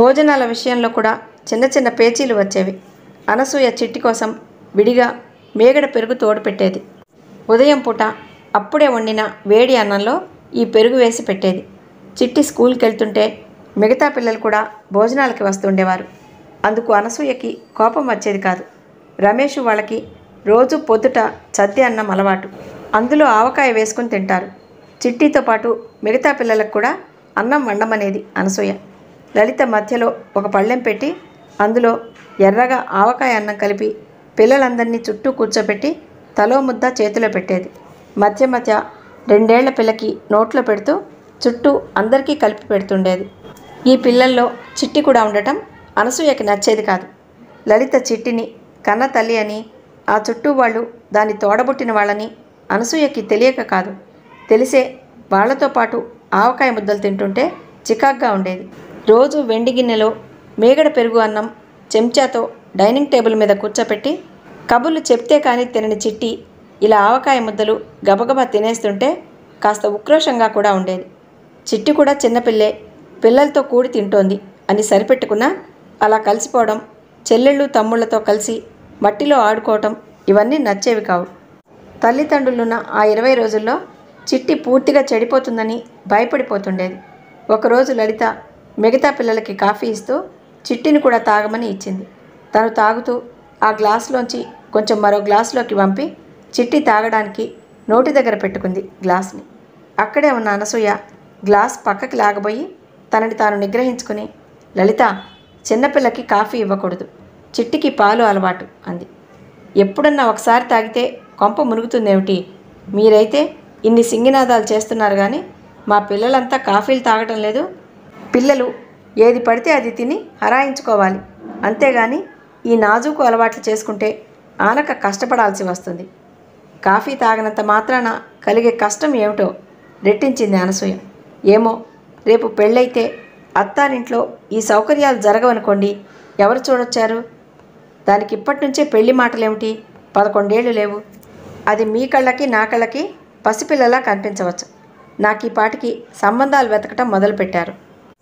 భోజనాల విషయంలో కూడా చిన్న చిన్న పేచీలు వచ్చేవి అనసూయ చిట్టి కోసం విడిగా మేగడ పెరుగు తోడు పెట్టేది ఉదయం పూట అప్పుడే వండిన వేడి అన్నంలో ఈ పెరుగు వేసి పెట్టేది చిట్టి స్కూల్కి వెళ్తుంటే మిగతా పిల్లలు కూడా భోజనాలకి వస్తుండేవారు అందుకు అనసూయకి కోపం వచ్చేది కాదు రమేష్ వాళ్ళకి రోజు పొద్దుట చద్ది అన్నం అలవాటు అందులో ఆవకాయ వేసుకుని తింటారు చిట్టితో పాటు మిగతా పిల్లలకు కూడా అన్నం వండమనేది అనసూయ లలిత మధ్యలో ఒక పళ్ళెం పెట్టి అందులో ఎర్రగా ఆవకాయ అన్నం కలిపి పిల్లలందరినీ చుట్టూ కూర్చోబెట్టి తలో ముద్ద చేతిలో పెట్టేది మధ్య మధ్య రెండేళ్ల పిల్లకి నోట్లో పెడుతూ చుట్టూ అందరికీ కలిపి పెడుతుండేది ఈ పిల్లల్లో చిట్టి కూడా ఉండటం అనసూయకి నచ్చేది కాదు లలిత చిట్టిని కన్న తల్లి అని ఆ చుట్టూ వాళ్ళు దాన్ని తోడబుట్టిన వాళ్ళని అనసూయకి తెలియక కాదు తెలిసే వాళ్ళతో పాటు ఆవకాయ ముద్దలు తింటుంటే చికాగ్గా ఉండేది రోజు వెండి గిన్నెలో మేగడ పెరుగు అన్నం చెంచాతో డైనింగ్ టేబుల్ మీద కూర్చోపెట్టి కబుర్లు చెప్తే కానీ తినని చిట్టి ఇలా ఆవకాయ ముద్దలు గబగబా తినేస్తుంటే కాస్త ఉక్రోషంగా కూడా ఉండేది చిట్టి కూడా చిన్నపిల్లే పిల్లలతో కూడి తింటోంది అని సరిపెట్టుకున్నా అలా కలిసిపోవడం చెల్లెళ్ళు తమ్ముళ్లతో కలిసి మట్టిలో ఆడుకోవటం ఇవన్నీ నచ్చేవి కావు తల్లిదండ్రులున్న ఆ ఇరవై రోజుల్లో చిట్టి పూర్తిగా చెడిపోతుందని భయపడిపోతుండేది ఒకరోజు లలిత మిగతా పిల్లలకి కాఫీ ఇస్తూ చిట్టిని కూడా తాగమని ఇచ్చింది తను తాగుతూ ఆ గ్లాసులోంచి కొంచెం మరో గ్లాసులోకి పంపి చిట్టి తాగడానికి నోటి దగ్గర పెట్టుకుంది గ్లాస్ని అక్కడే ఉన్న అనసూయ గ్లాస్ పక్కకి లాగబోయి తనని తాను నిగ్రహించుకుని లలిత చిన్నపిల్లకి కాఫీ ఇవ్వకూడదు చిట్టికి పాలు అలవాటు అంది ఎప్పుడన్నా ఒకసారి తాగితే కొంప మునుగుతుందేమిటి మీరైతే ఇన్ని సింగినాదాలు చేస్తున్నారు కానీ మా పిల్లలంతా కాఫీలు తాగటం లేదు పిల్లలు ఏది పడితే అది తిని హరాయించుకోవాలి అంతేగాని ఈ నాజూకు అలవాట్లు చేసుకుంటే ఆనక కష్టపడాల్సి వస్తుంది కాఫీ తాగనంత మాత్రాన కలిగే కష్టం ఏమిటో రెట్టించింది అనసూయ ఏమో రేపు పెళ్ళైతే అత్తారింట్లో ఈ సౌకర్యాలు జరగవనుకోండి ఎవరు చూడొచ్చారు దానికి ఇప్పటి నుంచే పెళ్లి మాటలేమిటి పదకొండేళ్ళు లేవు అది మీ కళ్ళకి నా కళ్ళకి పసిపిల్లలా కనిపించవచ్చు నాకు ఈ పాటికి సంబంధాలు వెతకటం మొదలుపెట్టారు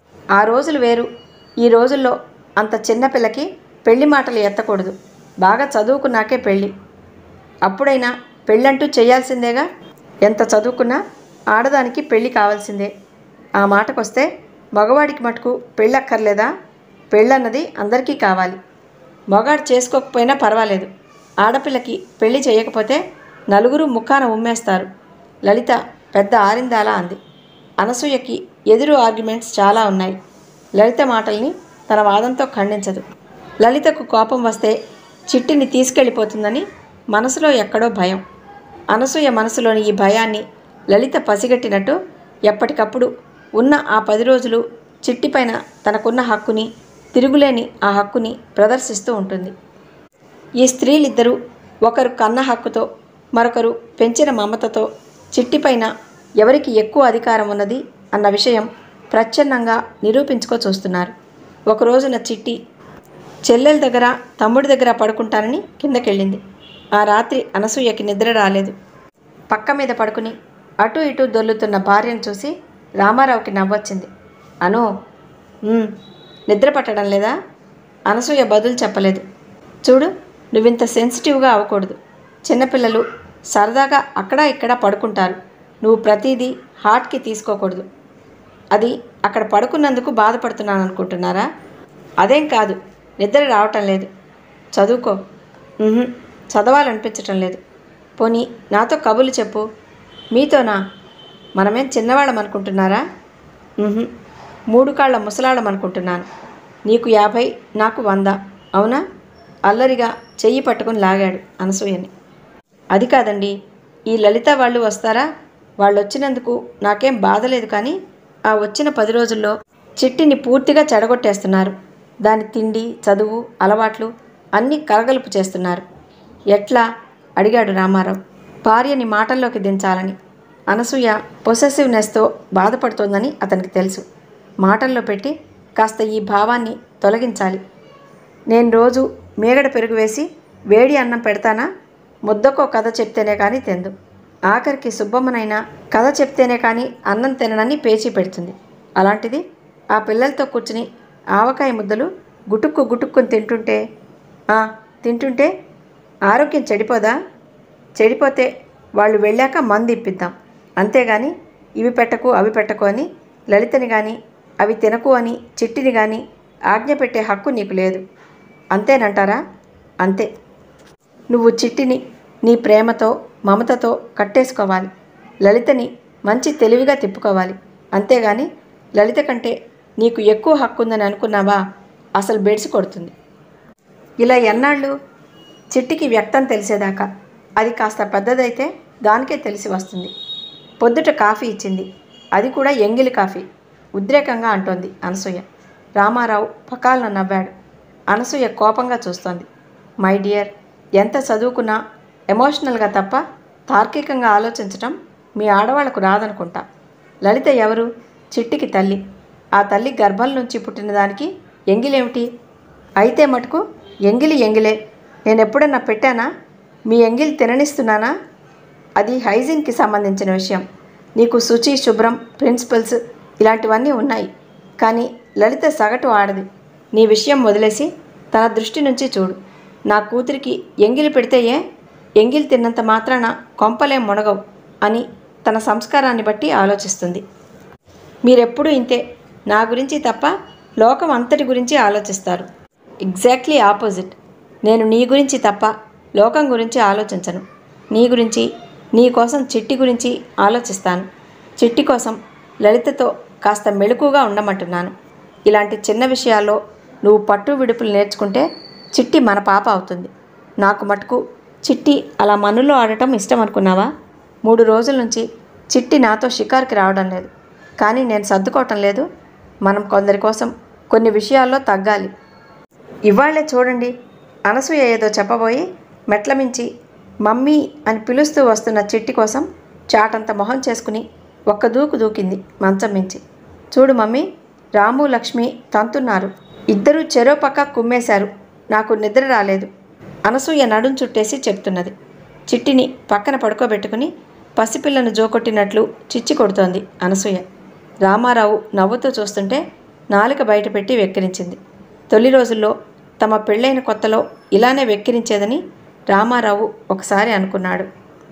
ఆ రోజులు వేరు ఈ రోజుల్లో అంత చిన్నపిల్లకి పెళ్లి మాటలు ఎత్తకూడదు బాగా చదువుకున్నాకే పెళ్ళి అప్పుడైనా పెళ్ళంటూ చేయాల్సిందేగా ఎంత చదువుకున్నా ఆడదానికి పెళ్ళి కావాల్సిందే ఆ మాటకొస్తే మగవాడికి మటుకు పెళ్ళక్కర్లేదా పెళ్ళన్నది అందరికీ కావాలి మగాడు చేసుకోకపోయినా పర్వాలేదు ఆడపిల్లకి పెళ్లి చేయకపోతే నలుగురు ముఖాన ఉమ్మేస్తారు లలిత పెద్ద ఆరిందాలా అంది అనసూయకి ఎదురు ఆర్గ్యుమెంట్స్ చాలా ఉన్నాయి లలిత మాటల్ని తన వాదంతో ఖండించదు లలితకు కోపం వస్తే చిట్టిని తీసుకెళ్ళిపోతుందని మనసులో ఎక్కడో భయం అనసూయ మనసులోని ఈ భయాన్ని లలిత పసిగట్టినట్టు ఎప్పటికప్పుడు ఉన్న ఆ పది రోజులు చిట్టిపైన తనకున్న హక్కుని తిరుగులేని ఆ హక్కుని ప్రదర్శిస్తూ ఉంటుంది ఈ స్త్రీలిద్దరూ ఒకరు కన్న హక్కుతో మరొకరు పెంచిన మమతతో చిట్టిపైన ఎవరికి ఎక్కువ అధికారం ఉన్నది అన్న విషయం ప్రచ్ఛన్నంగా నిరూపించుకో చూస్తున్నారు ఒక రోజున చిట్టి చెల్లెల దగ్గర తమ్ముడి దగ్గర పడుకుంటానని కిందకెళ్ళింది ఆ రాత్రి అనసూయకి నిద్ర రాలేదు పక్క మీద పడుకుని అటు ఇటు దొల్లుతున్న భార్యను చూసి రామారావుకి నవ్వొచ్చింది అను "ఉమ్, నిద్ర పట్టడం లేదా అనసూయ బదులు చెప్పలేదు చూడు నువ్వింత సెన్సిటివ్గా అవ్వకూడదు చిన్నపిల్లలు సరదాగా అక్కడ ఇక్కడ పడుకుంటారు నువ్వు ప్రతిదీ హార్ట్కి తీసుకోకూడదు అది అక్కడ పడుకున్నందుకు బాధపడుతున్నాను అనుకుంటున్నారా అదేం కాదు నిద్ర రావటం లేదు చదువుకో ఉహుం, చదవాలనిపించటం లేదు పోనీ నాతో కబుర్లు చెప్పు మీతోనా మనమేం చిన్నవాళ్ళం అనుకుంటున్నారా ఉహుం, మూడు కాళ్ళ ముసలాళ్ళం అనుకుంటున్నాను నీకు యాభై నాకు వంద అవునా అల్లరిగా చెయ్యి పట్టుకుని లాగాడు అనసూయని అది కాదండి ఈ లలిత వాళ్ళు వస్తారా వాళ్ళు వచ్చినందుకు నాకేం బాధ లేదు కానీ ఆ వచ్చిన పది రోజుల్లో చిట్టిని పూర్తిగా చెడగొట్టేస్తున్నారు దాని తిండి చదువు అలవాట్లు అన్నీ కలగలుపు చేస్తున్నారు ఎట్లా అడిగాడు రామారావు భార్యని మాటల్లోకి దించాలని అనసూయ పొసెసివ్నెస్తో బాధపడుతోందని అతనికి తెలుసు మాటల్లో పెట్టి కాస్త ఈ భావాన్ని తొలగించాలి నేను రోజు మేగడ పెరుగు వేసి వేడి అన్నం పెడతానా ముద్దకో కథ చెప్తేనే కానీ తిందు ఆఖరికి సుబ్బమ్మనైనా కథ చెప్తేనే కానీ అన్నం తిననని పేచీ పెడుతుంది అలాంటిది ఆ పిల్లలతో కూర్చుని ఆవకాయ ముద్దలు గుటుక్కు గుటుక్కుని తింటుంటే "ఆ, తింటుంటే ఆరోగ్యం చెడిపోదా చెడిపోతే వాళ్ళు వెళ్ళాక మందు ఇప్పిద్దాం అంతేగాని ఇవి పెట్టకు అవి పెట్టకు అని లలితని కానీ అవి తినకు అని చిట్టిని కానీ ఆజ్ఞ పెట్టే హక్కు నీకు లేదు అంతేనంటారా అంతే నువ్వు చిట్టిని నీ ప్రేమతో మమతతో కట్టేసుకోవాలి లలితని మంచి తెలివిగా తిప్పుకోవాలి అంతేగాని లలిత కంటే నీకు ఎక్కువ హక్కు ఉందని అనుకున్నావా అసలు బెడిసి కొడుతుంది ఇలా ఎన్నాళ్ళు చిట్టికి వ్యక్తం తెలిసేదాకా అది కాస్త పెద్దదైతే దానికే తెలిసి వస్తుంది పొద్దుట కాఫీ ఇచ్చింది అది కూడా ఎంగిలి కాఫీ ఉద్రేకంగా అంటోంది అనసూయ రామారావు పకాలన నవ్వాడు అనసూయ కోపంగా చూస్తోంది మై డియర్ ఎంత చదువుకున్నా ఎమోషనల్గా తప్ప తార్కికంగా ఆలోచించటం మీ ఆడవాళ్లకు రాదనుకుంటా లలిత ఎవరు చిట్టికి తల్లి ఆ తల్లి గర్భం నుంచి పుట్టిన దానికి ఎంగిలేమిటి అయితే మటుకు ఎంగిలి ఎంగిలే నేను ఎప్పుడన్నా పెట్టానా మీ ఎంగిలి తిననిస్తున్నానా అది హైజీన్కి సంబంధించిన విషయం నీకు శుచి శుభ్రం ప్రిన్సిపల్స్ ఇలాంటివన్నీ ఉన్నాయి కానీ లలిత సగటు ఆడది నీ విషయం వదిలేసి తన దృష్టి నుంచి చూడు నా కూతురికి ఎంగిలి పెడితే ఏ ఎంగిలి తిన్నంత మాత్రాన కొంపలేం మునగవు అని తన సంస్కారాన్ని బట్టి ఆలోచిస్తుంది మీరెప్పుడూ ఇంతే నా గురించి తప్ప లోకం అంతటి గురించి ఆలోచిస్తారు ఎగ్జాక్ట్లీ ఆపోజిట్ నేను నీ గురించి తప్ప లోకం గురించి ఆలోచించను నీ గురించి నీ కోసం చిట్టి గురించి ఆలోచిస్తాను చిట్టి కోసం లలితతో కాస్త మెళుకుగా ఉండమంటున్నాను ఇలాంటి చిన్న విషయాల్లో నువ్వు పట్టు విడుపులు నేర్చుకుంటే చిట్టి మన పాప అవుతుంది నాకు మటుకు చిట్టి అలా మనులో ఆడటం ఇష్టం అనుకున్నావా మూడు రోజుల నుంచి చిట్టి నాతో షికార్కి రావడం లేదు కానీ నేను సర్దుకోవటం లేదు మనం కొందరి కోసం కొన్ని విషయాల్లో తగ్గాలి ఇవాళ్లే చూడండి అనసూయ ఏదో చెప్పబోయి మెట్ల మించి మమ్మీ అని పిలుస్తూ వస్తున్న చిట్టి కోసం చాటంత మొహం చేసుకుని ఒక్క దూకు దూకింది మంచం మించి చూడు మమ్మీ రాము లక్ష్మి తంతున్నారు ఇద్దరూ చెరో పక్క కుమ్మేశారు నాకు నిద్ర రాలేదు అనసూయ నడుం చుట్టేసి చెప్తున్నది చిట్టిని పక్కన పడుకోబెట్టుకుని పసిపిల్లను జోకొట్టినట్లు చిచ్చి కొడుతోంది అనసూయ రామారావు నవ్వుతూ చూస్తుంటే నాలుక బయటపెట్టి వెక్కిరించింది తొలి రోజుల్లో తమ పెళ్ళైన కొత్తలో ఇలానే వెక్కిరించేదని రామారావు ఒకసారి అనుకున్నాడు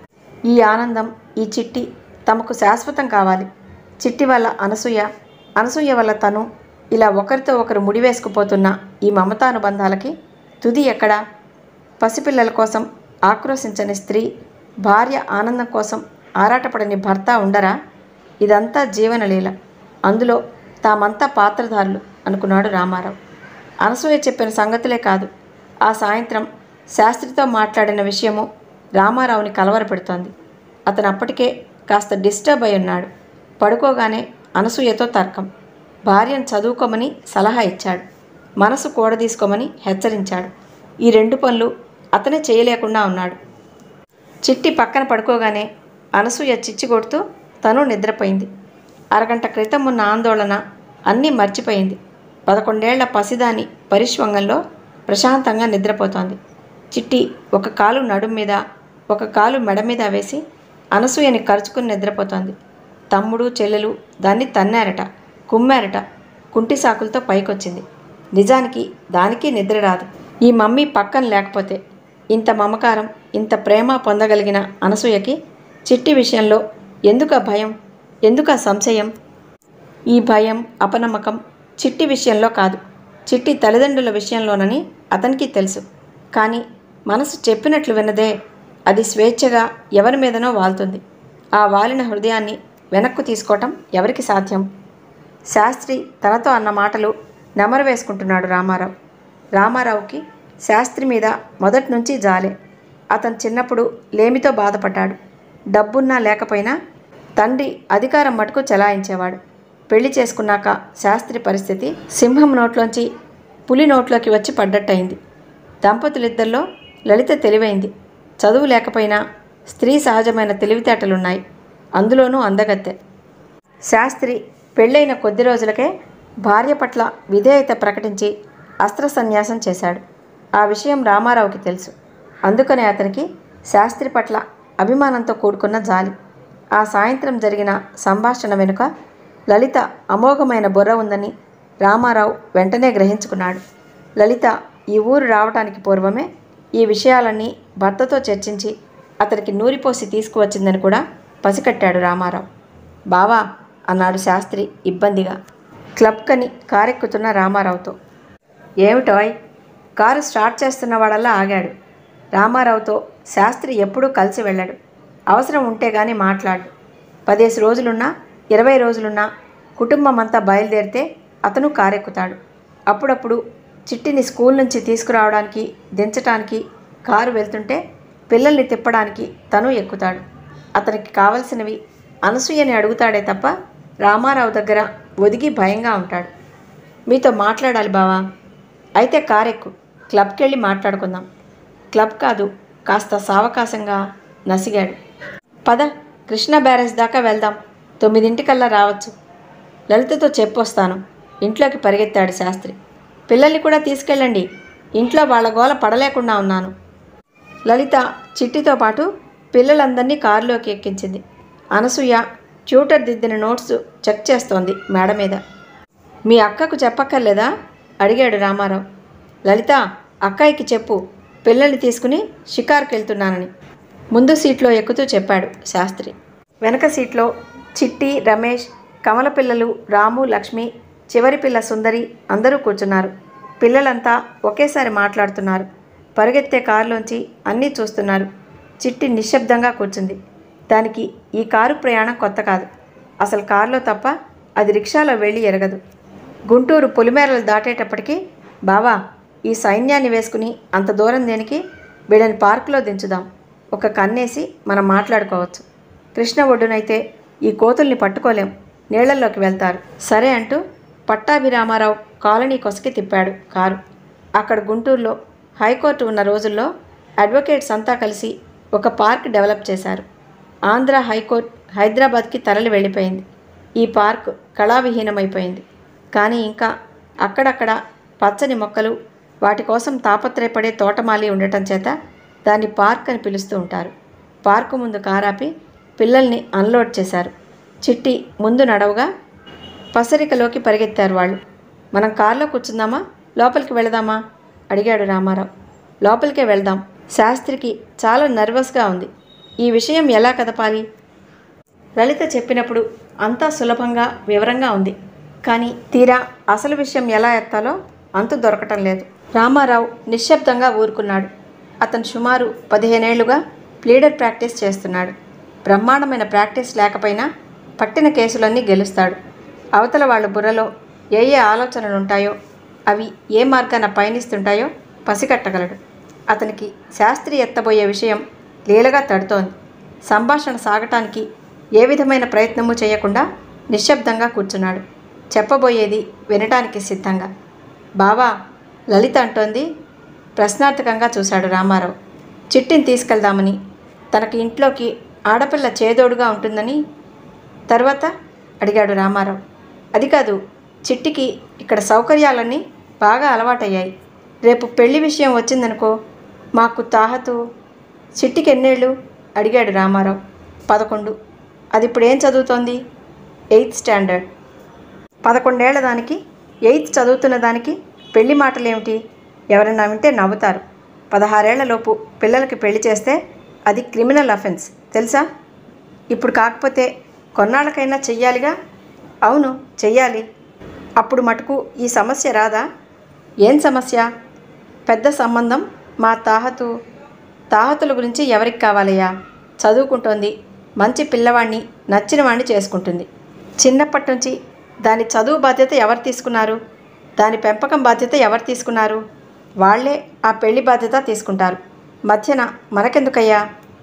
ఈ ఆనందం ఈ చిట్టి తమకు శాశ్వతం కావాలి చిట్టి వల్ల అనసూయ అనసూయ వల్ల తను ఇలా ఒకరితో ఒకరు ముడివేసుకుపోతున్న ఈ మమతానుబంధాలకి తుది ఎక్కడా పసిపిల్లల కోసం ఆక్రోశించని స్త్రీ భార్య ఆనందం కోసం ఆరాటపడని భర్త ఉండరా ఇదంతా జీవనలీల అందులో తామంతా పాత్రధారులు అనుకున్నాడు రామారావు అనసూయ చెప్పిన సంగతులే కాదు ఆ సాయంత్రం శాస్త్రితో మాట్లాడిన విషయము రామారావుని కలవరపెడుతోంది అతను అప్పటికే కాస్త డిస్టర్బ్ అయి ఉన్నాడు పడుకోగానే అనసూయతో తర్కం భార్యను చదువుకోమని సలహా ఇచ్చాడు మనసు కూడదీసుకోమని హెచ్చరించాడు ఈ రెండు పనులు అతనే చేయలేకుండా ఉన్నాడు చిట్టి పక్కన పడుకోగానే అనసూయ చిచ్చి కొడుతూ తను నిద్రపోయింది అరగంట క్రితం ఉన్న ఆందోళన అన్నీ మర్చిపోయింది పదకొండేళ్ల పసిదాని పరిష్వంగంలో ప్రశాంతంగా నిద్రపోతోంది చిట్టి ఒక కాలు నడుం మీద ఒక కాలు మెడ మీద వేసి అనసూయని కరుచుకుని నిద్రపోతోంది తమ్ముడు చెల్లెలు దాన్ని తన్నారట కుమ్మారట కుంటి సాకులతో పైకొచ్చింది నిజానికి దానికి నిద్ర రాదు ఈ మమ్మీ పక్కన లేకపోతే ఇంత మమకారం ఇంత ప్రేమ పొందగలిగిన అనసూయకి చిట్టి విషయంలో ఎందుకు ఆ భయం ఎందుకు ఆ సంశయం ఈ భయం అపనమ్మకం చిట్టి విషయంలో కాదు చిట్టి తల్లిదండ్రుల విషయంలోనని అతనికి తెలుసు కానీ మనసు చెప్పినట్లు విన్నదే అది స్వేచ్ఛగా ఎవరి మీదనో వాలుతుంది ఆ వాలిన హృదయాన్ని వెనక్కు తీసుకోవటం ఎవరికి సాధ్యం శాస్త్రి తనతో అన్న మాటలు నెమరు వేసుకుంటున్నాడు రామారావు రామారావుకి శాస్త్రి మీద మొదటి నుంచి జాలే అతను చిన్నప్పుడు లేమితో బాధపడ్డాడు డబ్బున్నా లేకపోయినా తండ్రి అధికారం మటుకు చెలాయించేవాడు పెళ్లి చేసుకున్నాక శాస్త్రి పరిస్థితి సింహం నోట్లోంచి పులి నోట్లోకి వచ్చి పడ్డట్టయింది దంపతులిద్దరిలో లలిత తెలివైంది చదువు లేకపోయినా స్త్రీ సహజమైన తెలివితేటలున్నాయి అందులోనూ అందగత్తె శాస్త్రి పెళ్ళైన కొద్ది రోజులకే భార్య పట్ల విధేయత ప్రకటించి అస్త్ర సన్యాసం చేశాడు ఆ విషయం రామారావుకి తెలుసు అందుకనే అతనికి శాస్త్రి పట్ల అభిమానంతో కూడుకున్న జాలి ఆ సాయంత్రం జరిగిన సంభాషణ వెనుక లలిత అమోఘమైన బుర్ర ఉందని రామారావు వెంటనే గ్రహించుకున్నాడు లలిత ఈ ఊరు రావటానికి పూర్వమే ఈ విషయాలన్నీ భర్తతో చర్చించి అతనికి నూరిపోసి తీసుకువచ్చిందని కూడా పసికట్టాడు రామారావు బావా అన్నాడు శాస్త్రి ఇబ్బందిగా క్లబ్కని కారెక్కుతున్న రామారావుతో ఏమిటోయ్ కారు స్టార్ట్ చేస్తున్న వాడల్లా ఆగాడు రామారావుతో శాస్త్రి ఎప్పుడూ కలిసి వెళ్ళాడు అవసరం ఉంటే గాని మాట్లాడు పదేసి రోజులున్నా ఇరవై రోజులున్నా కుటుంబం అంతా బయలుదేరితే అతను కారెక్కుతాడు అప్పుడప్పుడు చిట్టిని స్కూల్ నుంచి తీసుకురావడానికి దించడానికి కారు వెళ్తుంటే పిల్లల్ని తిప్పడానికి తను ఎక్కుతాడు అతనికి కావలసినవి అనసూయని అడుగుతాడే తప్ప రామారావు దగ్గర ఒదిగి భయంగా ఉంటాడు మీతో మాట్లాడాలి బావా అయితే కారెక్కు క్లబ్కి వెళ్ళి మాట్లాడుకుందాం క్లబ్ కాదు కాస్త సావకాశంగా నసిగాడు పద కృష్ణ బ్యారేజ్ దాకా వెళ్దాం తొమ్మిదింటికల్లా రావచ్చు లలితతో చెప్పొస్తాను ఇంట్లోకి పరిగెత్తాడు శాస్త్రి పిల్లల్ని కూడా తీసుకెళ్ళండి ఇంట్లో వాళ్ళ గోల పడలేకుండా ఉన్నాను లలిత చిట్టితో పాటు పిల్లలందరినీ కారులోకి ఎక్కించింది అనసూయ ట్యూటర్ దిద్దిన నోట్స్ చెక్ చేస్తోంది మేడ మీద మీ అక్కకు చెప్పక్కర్లేదా అడిగాడు రామారావు లలిత అక్కాయికి చెప్పు పిల్లల్ని తీసుకుని షికార్కి వెళ్తున్నానని ముందు సీట్లో ఎక్కుతూ చెప్పాడు శాస్త్రి వెనక సీట్లో చిట్టి రమేష్ కమల పిల్లలు రాము లక్ష్మి చివరి పిల్ల సుందరి అందరూ కూర్చున్నారు పిల్లలంతా ఒకేసారి మాట్లాడుతున్నారు పరిగెత్తే కారులోంచి అన్నీ చూస్తున్నారు చిట్టి నిశ్శబ్దంగా కూర్చుంది దానికి ఈ కారు ప్రయాణం కొత్త కాదు అసలు కారులో తప్ప అది రిక్షాలో వెళ్ళి ఎరగదు గుంటూరు పొలిమేరలు దాటేటప్పటికి బావా ఈ సైన్యాన్ని వేసుకుని అంత దూరం దేనికి వీళ్ళని పార్కులో దించుదాం ఒక కన్నేసి మనం మాట్లాడుకోవచ్చు కృష్ణ ఒడ్డునైతే ఈ కోతుల్ని పట్టుకోలేం నీళ్లల్లోకి వెళ్తారు సరే అంటూ పట్టాభిరామారావు కాలనీ కొసకి తిప్పాడు కారు అక్కడ గుంటూరులో హైకోర్టు ఉన్న రోజుల్లో అడ్వకేట్స్ అంతా కలిసి ఒక పార్క్ డెవలప్ చేశారు ఆంధ్ర హైకోర్టు హైదరాబాద్కి తరలి వెళ్ళిపోయింది ఈ పార్క్ కళావిహీనమైపోయింది కానీ ఇంకా అక్కడక్కడ పచ్చని మొక్కలు వాటి కోసం తాపత్రయపడే తోటమాలి ఉండటం చేత దాన్ని పార్క్ అని పిలుస్తూ ఉంటారు పార్కు ముందు కారాపి పిల్లల్ని అన్లోడ్ చేశారు చిట్టి ముందు నడవగా పసరికలోకి పరిగెత్తారు వాళ్ళు మనం కారులో కూర్చుందామా లోపలికి వెళదామా అడిగాడు రామారావు లోపలికే వెళ్దాం శాస్త్రికి చాలా నర్వస్గా ఉంది ఈ విషయం ఎలా కదపాలి లలిత చెప్పినప్పుడు అంతా సులభంగా వివరంగా ఉంది కానీ తీరా అసలు విషయం ఎలా ఎత్తాలో అంతు దొరకటం లేదు రామారావు నిశ్శబ్దంగా ఊరుకున్నాడు అతను సుమారు పదిహేనేళ్లుగా ప్లీడర్ ప్రాక్టీస్ చేస్తున్నాడు బ్రహ్మాండమైన ప్రాక్టీస్ లేకపోయినా పట్టిన కేసులన్నీ గెలుస్తాడు అవతల వాళ్ళ బుర్రలో ఏ ఏ ఆలోచనలు ఉంటాయో అవి ఏ మార్గాన పయనిస్తుంటాయో పసిగట్టగలడు అతనికి శాస్త్రి ఎత్తబోయే విషయం లీలగా తడుతోంది సంభాషణ సాగటానికి ఏ విధమైన ప్రయత్నము చేయకుండా నిశ్శబ్దంగా కూర్చున్నాడు చెప్పబోయేది వినటానికి సిద్ధంగా బావా లలిత అంటోంది ప్రశ్నార్థకంగా చూశాడు రామారావు చిట్టిని తీసుకెళ్దామని తనకి ఇంట్లోకి ఆడపిల్ల చేదోడుగా ఉంటుందని తర్వాత అడిగాడు రామారావు అది కాదు చిట్టికి ఇక్కడ సౌకర్యాలన్నీ బాగా అలవాటయ్యాయి రేపు పెళ్లి విషయం వచ్చిందనుకో మాకు తాహతు చిట్టికి ఎన్నేళ్ళు అడిగాడు రామారావు పదకొండు అది ఇప్పుడు ఏం చదువుతోంది ఎయిత్ స్టాండర్డ్ పదకొండేళ్ల దానికి ఎయిత్ చదువుతున్న దానికి పెళ్లి మాటలేమిటి ఎవరన్నా వింటే నవ్వుతారు పదహారేళ్లలోపు పిల్లలకి పెళ్లి చేస్తే అది క్రిమినల్ అఫెన్స్ తెలుసా ఇప్పుడు కాకపోతే కొన్నాళ్ళకైనా చెయ్యాలిగా అవును చెయ్యాలి అప్పుడు మటుకు ఈ సమస్య రాదా ఏం సమస్య పెద్ద సంబంధం మా తాహతు తాహతుల గురించి ఎవరికి కావాలయ్యా చదువుకుంటోంది మంచి పిల్లవాడిని నచ్చిన వాడిని చేసుకుంటుంది చిన్నప్పటి నుంచి దాని చదువు బాధ్యత ఎవరు తీసుకున్నారు దాని పెంపకం బాధ్యత ఎవరు తీసుకున్నారు వాళ్ళే ఆ పెళ్లి బాధ్యత తీసుకుంటారు మధ్యన మనకెందుకయ్యా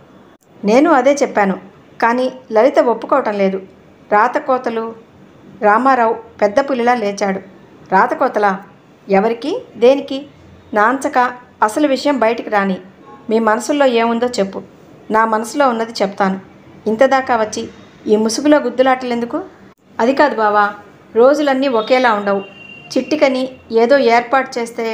నేను అదే చెప్పాను కానీ లలిత ఒప్పుకోవటం లేదు రాతకోతలు రామారావు పెద్ద పులిలా లేచాడు రాతకోతలా ఎవరికి దేనికి నాంచక అసలు విషయం బయటికి రాని మీ మనసులో ఏముందో చెప్పు నా మనసులో ఉన్నది చెప్తాను ఇంతదాకా వచ్చి ఈ ముసుగులో గుద్దులాటలెందుకు అది కాదు బావా రోజులన్నీ ఒకేలా ఉండవు చిట్టికని ఏదో ఏర్పాటు చేస్తే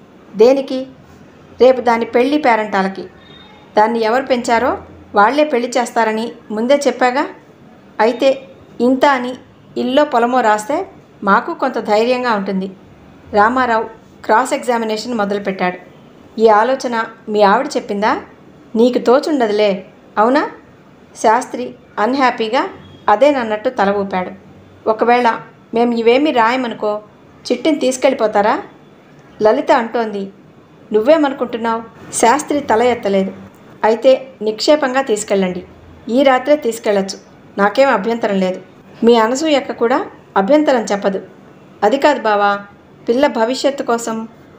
దేనికి రేపు దాని పెళ్లి పేరంటాలకి దాన్ని ఎవరు పెంచారో వాళ్లే పెళ్లి చేస్తారని ముందే చెప్పాగా అయితే ఇంత అని ఇల్లో పొలమో రాస్తే మాకు కొంత ధైర్యంగా ఉంటుంది రామారావు క్రాస్ ఎగ్జామినేషన్ మొదలుపెట్టాడు ఈ ఆలోచన మీ ఆవిడ చెప్పిందా నీకు తోచుండదులే అవునా శాస్త్రి అన్హ్యాపీగా అదేనన్నట్టు తల ఊపాడు ఒకవేళ మేము ఇవేమీ రాయమనుకో చిట్టిని తీసుకెళ్ళిపోతారా లలిత అంటోంది నువ్వేమనుకుంటున్నావు శాస్త్రి తల ఎత్తలేదు అయితే నిక్షేపంగా తీసుకెళ్ళండి ఈ రాత్రే తీసుకెళ్ళచ్చు నాకేం అభ్యంతరం లేదు మీ అనసూయక్క కూడా అభ్యంతరం చెప్పదు అది కాదు బావా పిల్ల భవిష్యత్తు కోసం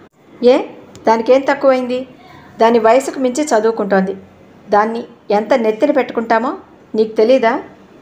ఏ దానికేం తక్కువైంది దాని వయసుకు మించి చదువుకుంటోంది దాన్ని ఎంత నెత్తిన పెట్టుకుంటామో నీకు తెలీదా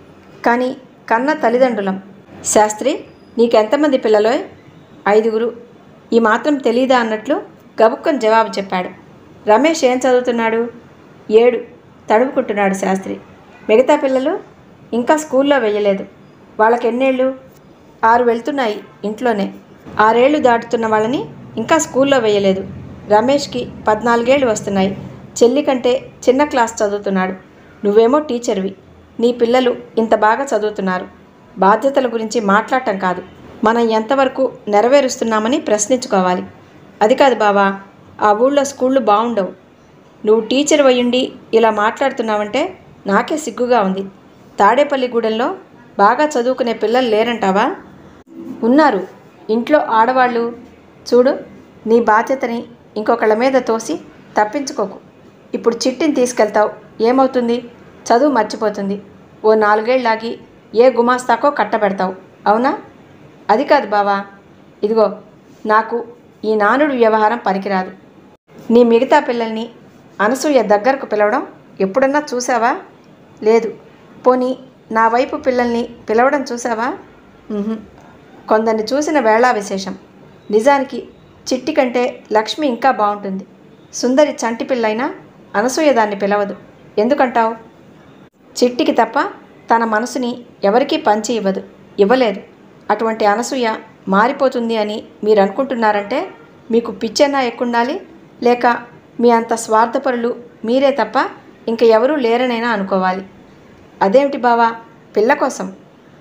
కానీ కన్న తల్లిదండ్రులం శాస్త్రి నీకెంతమంది పిల్లలో ఐదుగురు ఈ మాత్రం తెలీదా అన్నట్లు గబుక్కని జవాబు చెప్పాడు రమేష్ ఏం చదువుతున్నాడు ఏడు తడుపుకుంటున్నాడు శాస్త్రి మిగతా పిల్లలు ఇంకా స్కూల్లో వెయ్యలేదు వాళ్ళకి ఎన్నేళ్ళు ఆరు వెళ్తున్నాయి ఇంట్లోనే ఆరేళ్లు దాటుతున్న వాళ్ళని ఇంకా స్కూల్లో వేయలేదు రమేష్కి పద్నాలుగేళ్ళు వస్తున్నాయి చెల్లి కంటే చిన్న క్లాస్ చదువుతున్నాడు నువ్వేమో టీచర్వి నీ పిల్లలు ఇంత బాగా చదువుతున్నారు బాధ్యతల గురించి మాట్లాడటం కాదు మనం ఎంతవరకు నెరవేరుస్తున్నామని ప్రశ్నించుకోవాలి అది కాదు బావా ఆ ఊళ్ళో స్కూళ్ళు బాగుండవు నువ్వు టీచర్ అయ్యుండి ఇలా మాట్లాడుతున్నావంటే నాకే సిగ్గుగా ఉంది తాడేపల్లిగూడెంలో బాగా చదువుకునే పిల్లలు లేరంటావా ఉన్నారు ఇంట్లో ఆడవాళ్ళు చూడు నీ బాధ్యతని ఇంకొకళ్ళ మీద తోసి తప్పించుకోకు ఇప్పుడు చిట్టిని తీసుకెళ్తావు ఏమవుతుంది చదువు మర్చిపోతుంది ఓ నాలుగేళ్ళాగి ఏ గుమాస్తాకో కట్టబెడతావు అవునా అది కాదు బావా ఇదిగో నాకు ఈ నానుడు వ్యవహారం పనికిరాదు నీ మిగతా పిల్లల్ని అనసూయ దగ్గరకు పిలవడం ఎప్పుడన్నా చూసావా లేదు పోనీ నా వైపు పిల్లల్ని పిలవడం చూసావా ఉహుం. కొందరిని చూసిన వేళా విశేషం నిజానికి చిట్టి కంటే లక్ష్మి ఇంకా బాగుంటుంది సుందరి చంటి పిల్లైనా అనసూయ దాన్ని పిలవదు ఎందుకంటావు చిట్టికి తప్ప తన మనసుని ఎవరికీ పంచి ఇవ్వదు ఇవ్వలేదు అటువంటి అనసూయ మారిపోతుంది అని మీరు అనుకుంటున్నారంటే మీకు పిచ్చన్నా ఎక్కుండాలి లేక మీ అంత స్వార్థపరులు మీరే తప్ప ఇంక ఎవరూ లేరనైనా అనుకోవాలి అదేమిటి బావా పిల్ల కోసం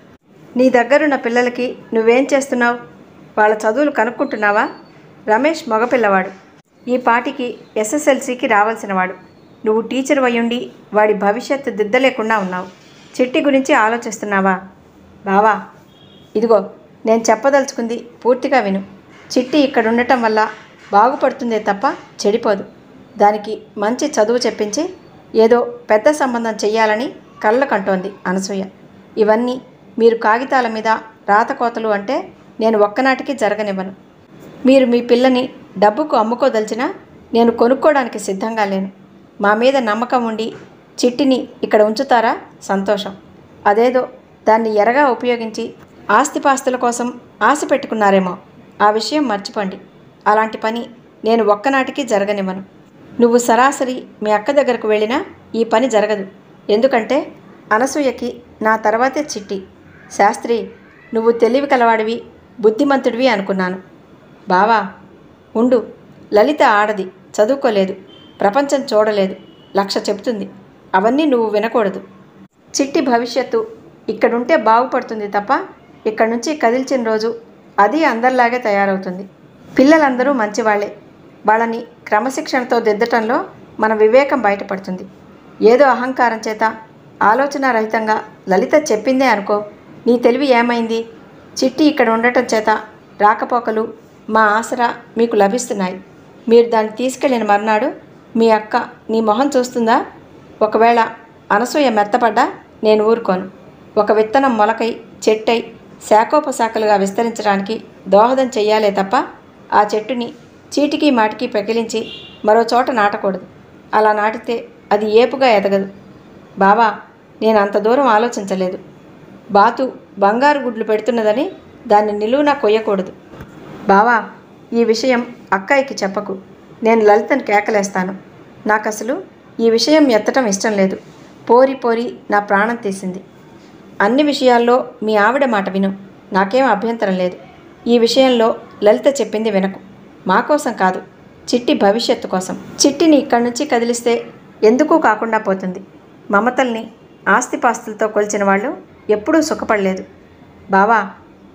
నీ దగ్గరున్న పిల్లలకి నువ్వేం చేస్తున్నావు వాళ్ళ చదువులు కనుక్కుంటున్నావా రమేష్ మగపిల్లవాడు ఈ పాటికి ఎస్ఎస్ఎల్సికి రావాల్సినవాడు నువ్వు టీచర్ అయ్యుండి వాడి భవిష్యత్తు దిద్దలేకుండా ఉన్నావు చిట్టి గురించి ఆలోచిస్తున్నావా బావా ఇదిగో నేను చెప్పదలుచుకుంది పూర్తిగా విను చిట్టి ఇక్కడ ఉండటం వల్ల బాగుపడుతుందే తప్ప చెడిపోదు దానికి మంచి చదువు చెప్పించి ఏదో పెద్ద సంబంధం చెయ్యాలని కళ్ళకంటోంది అనసూయ ఇవన్నీ మీరు కాగితాల మీద రాతకోతలు అంటే నేను ఒక్కనాటికి జరగనివ్వను మీరు మీ పిల్లని డబ్బుకు అమ్ముకోదలిచినా నేను కొనుక్కోవడానికి సిద్ధంగా లేను మా మీద నమ్మకం ఉండి చిట్టిని ఇక్కడ ఉంచుతారా సంతోషం అదేదో దాన్ని ఎరగా ఉపయోగించి ఆస్తిపాస్తుల కోసం ఆశ పెట్టుకున్నారేమో ఆ విషయం మర్చిపోండి అలాంటి పని నేను ఒక్కనాటికి జరగనివ్వను నువ్వు సరాసరి మీ అక్క దగ్గరకు వెళ్ళినా ఈ పని జరగదు ఎందుకంటే అనసూయకి నా తర్వాతే చిట్టి శాస్త్రి నువ్వు తెలివి కలవాడివి బుద్ధిమంతుడివి అనుకున్నాను బావా ఉండు లలిత ఆడది చదువుకోలేదు ప్రపంచం చూడలేదు లక్ష చెప్తుంది అవన్నీ నువ్వు వినకూడదు చిట్టి భవిష్యత్తు ఇక్కడుంటే బాగుపడుతుంది తప్ప ఇక్కడి నుంచి కదిల్చిన రోజు అది అందరిలాగే తయారవుతుంది పిల్లలందరూ మంచివాళ్లే వాళ్ళని క్రమశిక్షణతో దిద్దటంలో మన వివేకం బయటపడుతుంది ఏదో అహంకారం చేత ఆలోచన రహితంగా లలిత చెప్పిందే అనుకో నీ తెలివి ఏమైంది చిట్టి ఇక్కడ ఉండటం చేత రాకపోకలు మా ఆసరా మీకు లభిస్తున్నాయి మీరు దాన్ని తీసుకెళ్ళిన మర్నాడు మీ అక్క నీ మొహం చూస్తుందా ఒకవేళ అనసూయ మెత్తపడ్డా నేను ఊరుకోను ఒక విత్తనం మొలకై చెట్టై శాఖోపశాఖలుగా విస్తరించడానికి దోహదం చెయ్యాలే తప్ప ఆ చెట్టుని చీటికి మాటికి పెకిలించి మరో చోట నాటకూడదు అలా నాటితే అది ఏపుగా ఎదగదు బావా నేను అంత దూరం ఆలోచించలేదు బాతు బంగారు గుడ్లు పెడుతున్నదని దాన్ని నిలువునా కొయ్యకూడదు బావా ఈ విషయం అక్కాయికి చెప్పకు నేను లలితను కేకలేస్తాను నాకు అసలు ఈ విషయం ఎత్తటం ఇష్టం లేదు పోరి పోరి నా ప్రాణం తీసింది అన్ని విషయాల్లో మీ ఆవిడ మాట విను నాకేం అభ్యంతరం లేదు ఈ విషయంలో లలిత చెప్పింది వినకు మా కోసం కాదు చిట్టి భవిష్యత్తు కోసం చిట్టిని ఇక్కడి నుంచి కదిలిస్తే ఎందుకు కాకుండా పోతుంది మమతల్ని ఆస్తిపాస్తులతో కొలిచిన వాళ్ళు ఎప్పుడూ సుఖపడలేదు బావా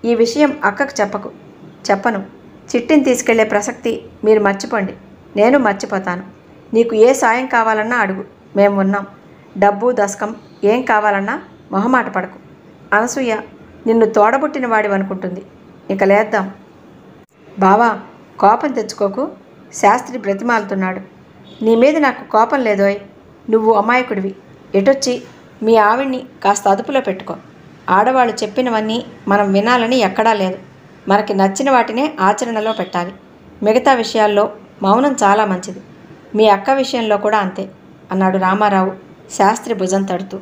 ఈ విషయం అక్కకు చెప్పకు చెప్పను చిట్టిని తీసుకెళ్లే ప్రసక్తి మీరు మర్చిపోండి నేను మర్చిపోతాను నీకు ఏ సాయం కావాలన్నా అడుగు మేము ఉన్నాం డబ్బు దశకం ఏం కావాలన్నా మొహమాట పడకు అనసూయ నిన్ను తోడబుట్టిన వాడివనుకుంటుంది ఇక లేద్దాం బావా కోపం తెచ్చుకోకు శాస్త్రి బ్రతిమాలుతున్నాడు నీ మీద నాకు కోపం లేదోయ్ నువ్వు అమాయకుడివి ఎటొచ్చి మీ ఆవిడ్ని కాస్త అదుపులో పెట్టుకో ఆడవాళ్ళు చెప్పినవన్నీ మనం వినాలని ఎక్కడా లేదు మనకి నచ్చిన వాటినే ఆచరణలో పెట్టాలి మిగతా విషయాల్లో మౌనం చాలా మంచిది మీ అక్క విషయంలో కూడా అంతే అన్నాడు రామారావు శాస్త్రి భుజం తడుతూ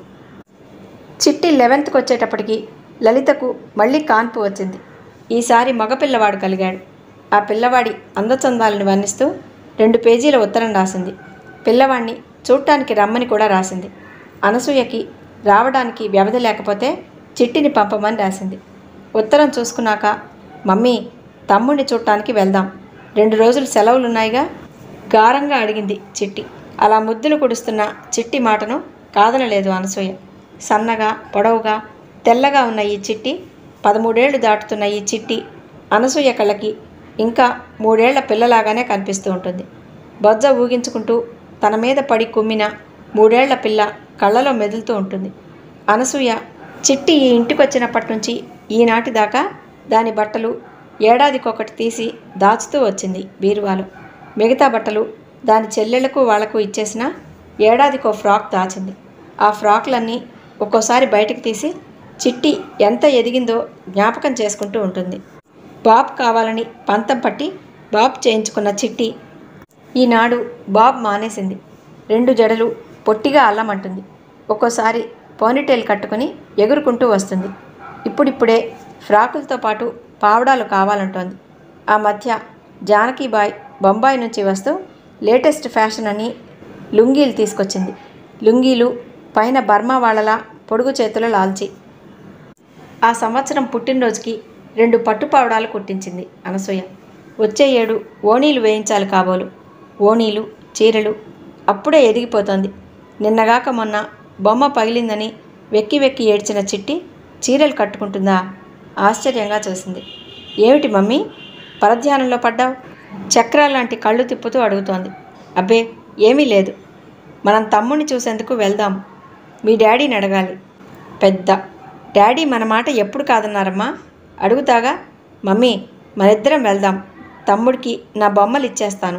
చిట్టి లెవెన్త్కి వచ్చేటప్పటికి లలితకు మళ్ళీ కాన్పు వచ్చింది ఈసారి మగపిల్లవాడు కలిగాడు ఆ పిల్లవాడి అందచందాలను వర్ణిస్తూ రెండు పేజీల ఉత్తరం రాసింది పిల్లవాడిని చూడటానికి రమ్మని కూడా రాసింది అనసూయకి రావడానికి వ్యవధి లేకపోతే చిట్టిని పంపమని రాసింది ఉత్తరం చూసుకున్నాక మమ్మీ తమ్ముడిని చూడటానికి వెళ్దాం రెండు రోజులు సెలవులున్నాయిగా గారంగా అడిగింది చిట్టి అలా ముద్దులు కుడుస్తున్న చిట్టి మాటను కాదనలేదు అనసూయ సన్నగా పొడవుగా తెల్లగా ఉన్న ఈ చిట్టి పదమూడేళ్లు దాటుతున్న ఈ చిట్టి అనసూయ కళ్ళకి ఇంకా మూడేళ్ల పిల్లలాగానే కనిపిస్తూ ఉంటుంది బొజ్జ ఊగించుకుంటూ తన మీద పడి కుమ్మిన మూడేళ్ల పిల్ల కళ్ళలో మెదులుతూ ఉంటుంది అనసూయ చిట్టి ఈ ఇంటికి వచ్చినప్పటి నుంచి ఈనాటి దాకా దాని బట్టలు ఏడాదికొకటి తీసి దాచుతూ వచ్చింది బీరువాలో మిగతా బట్టలు దాని చెల్లెళ్లకు వాళ్లకు ఇచ్చేసిన ఏడాదికో ఫ్రాక్ దాచింది ఆ ఫ్రాక్లన్నీ ఒక్కోసారి బయటకు తీసి చిట్టి ఎంత ఎదిగిందో జ్ఞాపకం చేసుకుంటూ ఉంటుంది బాబ్ కావాలని పంతం పట్టి బాబ్ చేయించుకున్న చిట్టి ఈనాడు బాబ్ మానేసింది రెండు జడలు పొట్టిగా అల్లమంటుంది ఒక్కోసారి పోనీటైల్ కట్టుకుని ఎగురుకుంటూ వస్తుంది ఇప్పుడిప్పుడే ఫ్రాకులతో పాటు పావడాలు కావాలంటోంది ఆ మధ్య జానకీబాయ్ బొంబాయి నుంచి వస్తూ లేటెస్ట్ ఫ్యాషన్ అని లుంగీలు తీసుకొచ్చింది లుంగీలు పైన బర్మా వాళ్ళలా పొడుగు చేతుల లాల్చి ఆ సంవత్సరం పుట్టినరోజుకి రెండు పట్టుపావడాలు కుట్టించింది అనసూయ వచ్చే ఏడు ఓణీలు వేయించాలి కాబోలు ఓణీలు చీరలు అప్పుడే ఎదిగిపోతోంది నిన్నగాక మొన్న బొమ్మ పగిలిందని వెక్కి వెక్కి ఏడ్చిన చిట్టి చీరలు కట్టుకుంటుందా ఆశ్చర్యంగా చూసింది ఏమిటి మమ్మీ పరధ్యానంలో పడ్డావు చక్రాల లాంటి కళ్ళు తిప్పుతూ అడుగుతోంది అబ్బే ఏమీ లేదు మనం తమ్ముడిని చూసేందుకు వెళ్దాం మీ డాడీని అడగాలి పెద్ద డాడీ మన మాట ఎప్పుడు కాదన్నారమ్మా అడుగుతాగా మమ్మీ మనిద్దరం వెళ్దాం తమ్ముడికి నా బొమ్మలు ఇచ్చేస్తాను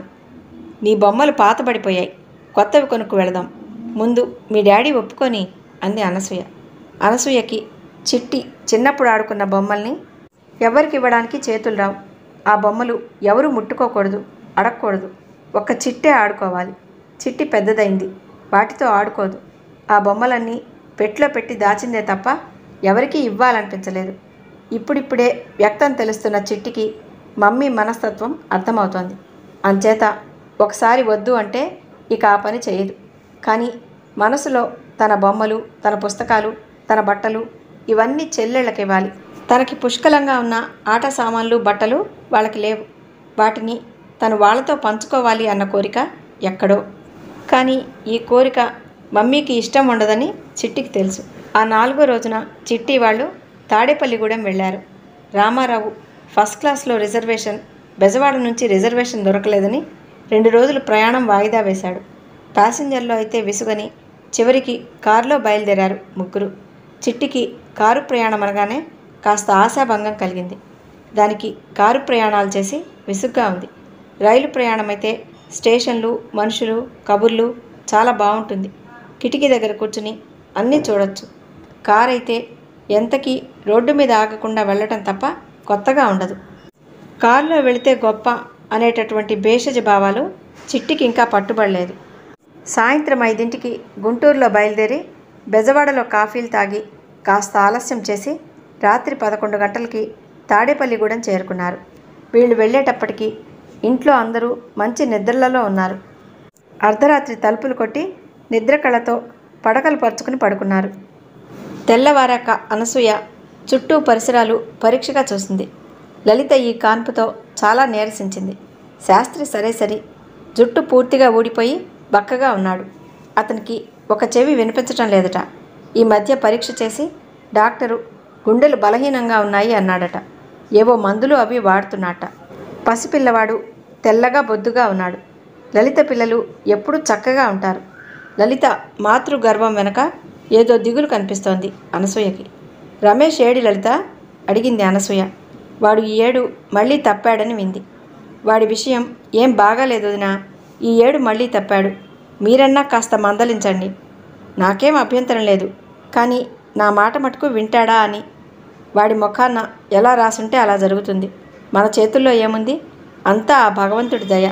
నీ బొమ్మలు పాతబడిపోయాయి కొత్తవి కొనుక్కు వెళదాం ముందు మీ డాడీ ఒప్పుకొని అంది అనసూయ అనసూయకి చిట్టి చిన్నప్పుడు ఆడుకున్న బొమ్మల్ని ఎవరికి ఇవ్వడానికి చేతులు రావు ఆ బొమ్మలు ఎవరు ముట్టుకోకూడదు అడగకూడదు ఒక్క చిట్టే ఆడుకోవాలి చిట్టి పెద్దదైంది వాటితో ఆడుకోదు ఆ బొమ్మలన్నీ పెట్లో పెట్టి దాచిందే తప్ప ఎవరికీ ఇవ్వాలనిపించలేదు ఇప్పుడిప్పుడే వ్యక్తం తెలుస్తున్న చిట్టికి మమ్మీ మనస్తత్వం అర్థమవుతోంది అంచేత ఒకసారి వద్దు అంటే ఇక ఆ పని చేయదు కానీ మనసులో తన బొమ్మలు తన పుస్తకాలు తన బట్టలు ఇవన్నీ చెల్లెళ్ళకి ఇవ్వాలి తనకి పుష్కలంగా ఉన్న ఆట సామాన్లు బట్టలు వాళ్ళకి లేవు వాటిని తను వాళ్ళతో పంచుకోవాలి అన్న కోరిక ఎక్కడో కానీ ఈ కోరిక మమ్మీకి ఇష్టం ఉండదని చిట్టికి తెలుసు ఆ నాలుగో రోజున చిట్టి వాళ్ళు తాడేపల్లిగూడెం వెళ్ళారు రామారావు ఫస్ట్ క్లాస్లో రిజర్వేషన్ బెజవాడ నుంచి రిజర్వేషన్ దొరకలేదని రెండు రోజులు ప్రయాణం వాయిదా వేశాడు ప్యాసింజర్లో అయితే విసుగని చివరికి కారులో బయలుదేరారు ముగ్గురు చిట్టికి కారు ప్రయాణం అనగానే కాస్త ఆశాభంగం కలిగింది దానికి కారు ప్రయాణాలు చేసి విసుగ్గా ఉంది రైలు ప్రయాణం అయితే స్టేషన్లు మనుషులు కబుర్లు చాలా బాగుంటుంది కిటికీ దగ్గర కూర్చుని అన్నీ చూడొచ్చు కార్ అయితే ఎంతకీ రోడ్డు మీద ఆగకుండా వెళ్ళటం తప్ప కొత్తగా ఉండదు కారులో వెళితే గొప్ప అనేటటువంటి భేషజ భావాలు చిట్టికి ఇంకా పట్టుబడలేదు సాయంత్రం ఐదింటికి గుంటూరులో బయలుదేరి బెజవాడలో కాఫీలు తాగి కాస్త ఆలస్యం చేసి రాత్రి పదకొండు గంటలకి తాడేపల్లిగూడెం చేరుకున్నారు వీళ్ళు వెళ్ళేటప్పటికి ఇంట్లో అందరూ మంచి నిద్రలలో ఉన్నారు అర్ధరాత్రి తలుపులు కొట్టి నిద్ర కళ్ళతో పడకలు పరుచుకుని పడుకున్నారు తెల్లవారాక అనసూయ చుట్టూ పరిసరాలు పరీక్షగా చూసింది లలిత ఈ కాన్పుతో చాలా నీరసించింది శాస్త్రి సరే సరి జుట్టు పూర్తిగా ఊడిపోయి బక్కగా ఉన్నాడు అతనికి ఒక చెవి వినిపించటం లేదట ఈ మధ్య పరీక్ష చేసి డాక్టరు గుండెలు బలహీనంగా ఉన్నాయి అన్నాడట ఏవో మందులు అవి వాడుతున్నట్ట పసిపిల్లవాడు తెల్లగా బొద్దుగా ఉన్నాడు లలిత పిల్లలు ఎప్పుడూ చక్కగా ఉంటారు లలిత మాతృ గర్భం వెనక ఏదో దిగులు కనిపిస్తోంది అనసూయకి రమేష్ ఏడి లలిత అడిగింది అనసూయ వాడు ఈ ఏడు మళ్ళీ తప్పాడని వింది వాడి విషయం ఏం బాగాలేదు వదినా ఈ ఏడు మళ్ళీ తప్పాడు మీరన్నా కాస్త మందలించండి నాకేం అభ్యంతరం లేదు కానీ నా మాట మటుకు వింటాడా అని వాడి ముఖాన ఎలా రాసుంటే అలా జరుగుతుంది మన చేతుల్లో ఏముంది అంతా ఆ భగవంతుడి దయ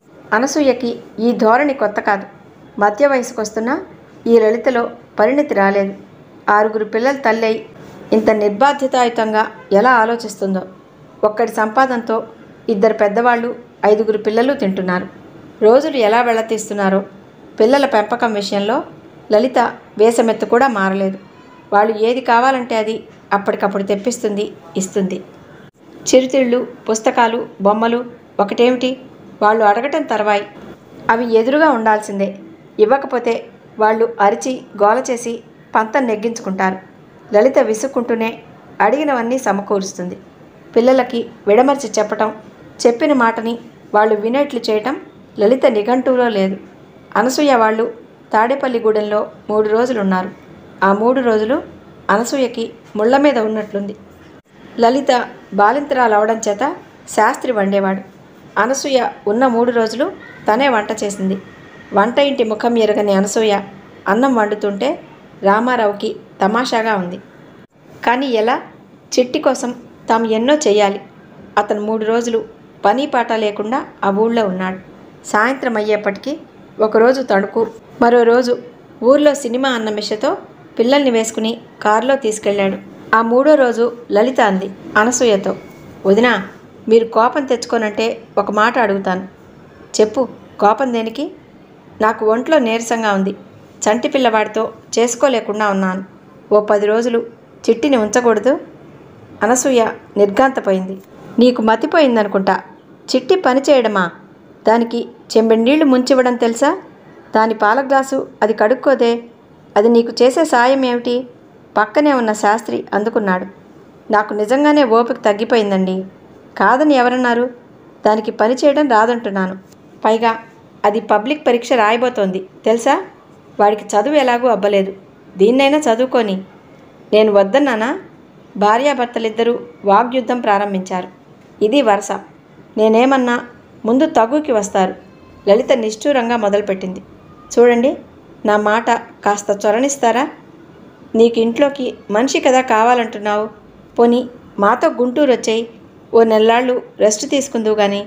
అనసూయకి ఈ ధోరణి కొత్త కాదు మధ్య వయసుకొస్తున్న ఈ లలితలో పరిణితి రాలేదు ఆరుగురు పిల్లల తల్లై ఇంత నిర్బాధ్యతాయుతంగా ఎలా ఆలోచిస్తుందో ఒక్కడి సంపాదనతో ఇద్దరు పెద్దవాళ్ళు ఐదుగురు పిల్లలు తింటున్నారు రోజులు ఎలా వెళ్ళతీస్తున్నారో పిల్లల పెంపకం విషయంలో లలిత వేసమెత్తు కూడా మారలేదు వాళ్ళు ఏది కావాలంటే అది అప్పటికప్పుడు తెప్పిస్తుంది ఇస్తుంది చిరుతిళ్ళు పుస్తకాలు బొమ్మలు ఒకటేమిటి వాళ్ళు అడగటం తర్వాయి అవి ఎదురుగా ఉండాల్సిందే ఇవ్వకపోతే వాళ్ళు అరిచి గోల చేసి పంతం నెగ్గించుకుంటారు లలిత విసుక్కుంటూనే అడిగినవన్నీ సమకూరుస్తుంది పిల్లలకి విడమర్చి చెప్పటం చెప్పిన మాటని వాళ్ళు వినేట్లు చేయటం లలిత నిఘంటువులో లేదు అనసూయ వాళ్ళు తాడేపల్లిగూడెంలో మూడు రోజులు ఉన్నారు ఆ మూడు రోజులు అనసూయకి ముళ్ళ మీద ఉన్నట్లుంది లలిత బాలింతరాలు అవడం చేత శాస్త్రి వండేవాడు అనసూయ ఉన్న మూడు రోజులు తనే వంట చేసింది వంట ఇంటి ముఖం ఎరగని అనసూయ అన్నం వండుతుంటే రామారావుకి తమాషాగా ఉంది కానీ ఎలా చిట్టి కోసం తాము ఎన్నో చెయ్యాలి అతను మూడు రోజులు పని పాట లేకుండా ఆ ఊళ్ళో ఉన్నాడు సాయంత్రం అయ్యేప్పటికీ ఒకరోజు తణుకు మరో రోజు ఊర్లో సినిమా అన్న మిషతో పిల్లల్ని వేసుకుని కారులో తీసుకెళ్ళాడు ఆ మూడో రోజు లలిత అంది అనసూయతో వదినా మీరు కోపం తెచ్చుకోనంటే ఒక మాట అడుగుతాను చెప్పు కోపం దేనికి నాకు ఒంట్లో నీరసంగా ఉంది చంటి పిల్లవాడితో చేసుకోలేకుండా ఉన్నాను ఓ పది రోజులు చిట్టిని ఉంచకూడదు అనసూయ నిర్ఘాంతపోయింది నీకు మతిపోయిందనుకుంటా చిట్టి పని చేయడమా దానికి చెంబెడు నీళ్లు ముంచివ్వడం తెలుసా దాని పాల గ్లాసు అది కడుక్కోదే అది నీకు చేసే సాయం ఏమిటి పక్కనే ఉన్న శాస్త్రి అందుకున్నాడు నాకు నిజంగానే ఓపిక తగ్గిపోయిందండి కాదని ఎవరన్నారు దానికి పని చేయడం రాదంటున్నాను పైగా అది పబ్లిక్ పరీక్ష రాయబోతోంది తెలుసా వాడికి చదువు ఎలాగూ అబ్బలేదు దీన్నైనా చదువుకొని నేను వద్దన్నానా భార్యాభర్తలిద్దరూ వాగ్యుద్ధం ప్రారంభించారు ఇది వరుస నేనేమన్నా ముందు తగుకి వస్తారు లలిత నిష్ఠూరంగా మొదలుపెట్టింది చూడండి నా మాట కాస్త చొరనిస్తారా నీకు ఇంట్లోకి మనిషి కదా కావాలంటున్నావు పోనీ మాతో గుంటూరు వచ్చేయి ఓ నెల్లాళ్ళు రెస్ట్ తీసుకుందువు కానీ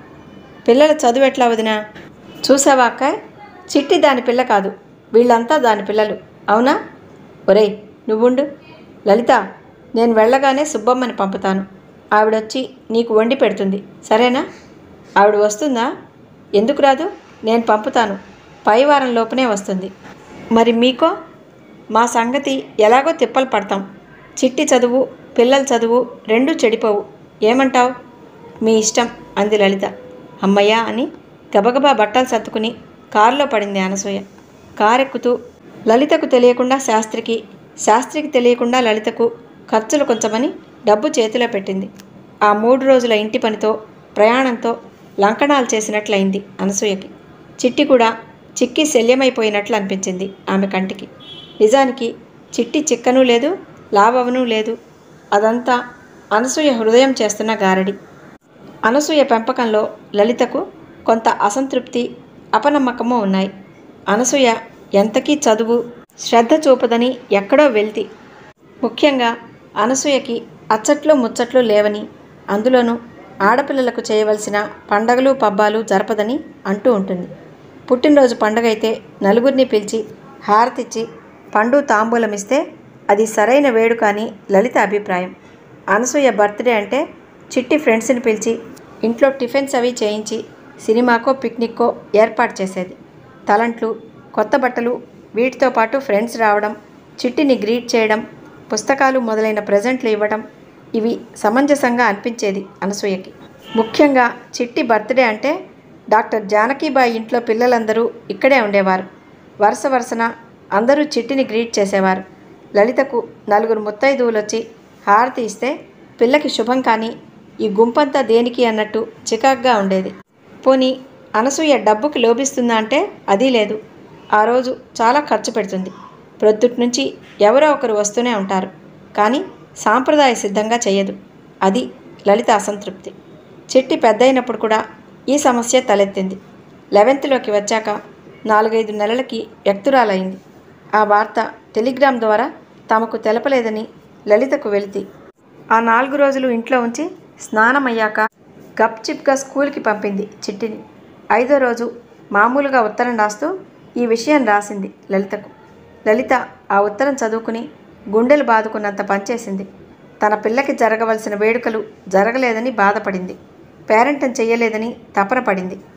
పిల్లల చదువు ఎట్లా వదినా చూసావా అక్క చిట్టి దాని పిల్ల కాదు వీళ్ళంతా దాని పిల్లలు అవునా ఒరేయ్ నువ్వుండు లలిత నేను వెళ్ళగానే సుబ్బమ్మని పంపుతాను ఆవిడొచ్చి నీకు వండి పెడుతుంది సరేనా ఆవిడ వస్తుందా ఎందుకు రాదు నేను పంపుతాను పై వారం లోపునే వస్తుంది మరి మీకో మా సంగతి ఎలాగో తిప్పలు పడతాం చిట్టి చదువు పిల్లల చదువు రెండూ చెడిపోవు ఏమంటావు మీ ఇష్టం అంది లలిత అమ్మయ్యా అని గబగబా బట్టలు సర్దుకుని కారులో పడింది అనసూయ కారెక్కుతూ లలితకు తెలియకుండా శాస్త్రికి శాస్త్రికి తెలియకుండా లలితకు ఖర్చులు కొంచెమని డబ్బు చేతిలో పెట్టింది ఆ మూడు రోజుల ఇంటి పనితో ప్రయాణంతో లంకణాలు చేసినట్లయింది అనసూయకి చిట్టి కూడా చిక్కి శల్యమైపోయినట్లు అనిపించింది ఆమె కంటికి నిజానికి చిట్టి చిక్కను లేదు లావవను లేదు అదంతా అనసూయ హృదయం చేస్తున్న గారడి అనసూయ పెంపకంలో లలితకు కొంత అసంతృప్తి అపనమ్మకము ఉన్నాయి అనసూయ ఎంతకీ చదువు శ్రద్ధ చూపదని ఎక్కడో వెళ్తి ముఖ్యంగా అనసూయకి అచ్చట్లు ముచ్చట్లు లేవని అందులోనూ ఆడపిల్లలకు చేయవలసిన పండగలు పబ్బాలు జరపదని అంటూ ఉంటుంది పుట్టినరోజు పండగ అయితే నలుగురిని పిలిచి హారతిచ్చి పండు తాంబూలం ఇస్తే అది సరైన వేడుక అని లలిత అభిప్రాయం అనసూయ బర్త్డే అంటే చిట్టి ఫ్రెండ్స్ని పిలిచి ఇంట్లో టిఫిన్స్ అవి చేయించి సినిమాకో పిక్నిక్కో ఏర్పాటు చేసేది తలంట్లు కొత్త బట్టలు వీటితో పాటు ఫ్రెండ్స్ రావడం చిట్టిని గ్రీట్ చేయడం పుస్తకాలు మొదలైన ప్రజెంట్లు ఇవ్వడం ఇవి సమంజసంగా అనిపించేది అనసూయకి ముఖ్యంగా చిట్టి బర్త్డే అంటే డాక్టర్ జానకీబాయి ఇంట్లో పిల్లలందరూ ఇక్కడే ఉండేవారు వరుస వరుసన అందరూ చిట్టిని గ్రీట్ చేసేవారు లలితకు నలుగురు ముత్తైదువులు వచ్చి హారతి ఇస్తే పిల్లకి శుభం కానీ ఈ గుంపంతా దేనికి అన్నట్టు చికాగ్గా ఉండేది పోనీ అనసూయ డబ్బుకి లోభిస్తుందా అంటే అది లేదు ఆ రోజు చాలా ఖర్చు పెడుతుంది ప్రొద్దుటి నుంచి ఎవరో ఒకరు వస్తూనే ఉంటారు కానీ సాంప్రదాయ సిద్ధంగా చేయదు అది లలిత అసంతృప్తి చిట్టి పెద్దయినప్పుడు కూడా ఈ సమస్య తలెత్తింది లెవెన్త్లోకి వచ్చాక నాలుగైదు నెలలకి వ్యక్తురాలైంది ఆ వార్త టెలిగ్రామ్ ద్వారా తమకు తెలపలేదని లలితకు వెళితి ఆ నాలుగు రోజులు ఇంట్లో ఉంచి స్నానమయ్యాక గప్చిప్గా స్కూల్కి పంపింది చిట్టిని ఐదో రోజు మామూలుగా ఉత్తరం రాస్తూ ఈ విషయం రాసింది లలితకు లలిత ఆ ఉత్తరం చదువుకుని గుండెలు బాదుకున్నంత పనిచేసింది తన పిల్లకి జరగవలసిన వేడుకలు జరగలేదని బాధపడింది పేరెంటం చెయ్యలేదని తపన పడింది